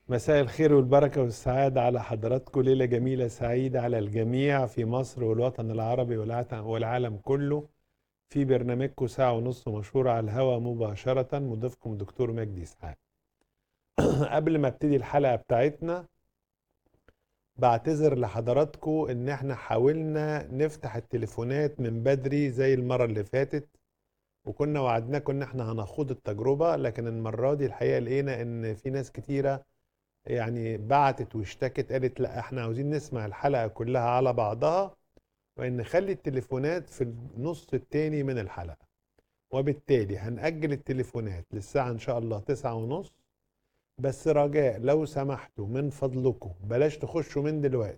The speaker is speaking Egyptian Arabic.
مساء الخير والبركة والسعادة على حضراتكم ليلة جميلة سعيدة على الجميع في مصر والوطن العربي والعت- والعالم كله في برنامجكم ساعة ونص مشهور على الهواء مباشرة مضيفكم الدكتور مجدي إسحاق قبل ما ابتدي الحلقة بتاعتنا بعتذر لحضراتكم ان احنا حاولنا نفتح التليفونات من بدري زي المرة اللي فاتت وكنا وعدناكم ان احنا هنخوض التجربة لكن المرة دي الحقيقة لقينا ان في ناس كتيرة يعني بعتت واشتكت قالت لا احنا عاوزين نسمع الحلقة كلها على بعضها وان نخلي التليفونات في النص التاني من الحلقة وبالتالي هنأجل التليفونات للساعة ان شاء الله تسعة ونص بس رجاء لو سمحتوا من فضلكم بلاش تخشوا من دلوقتي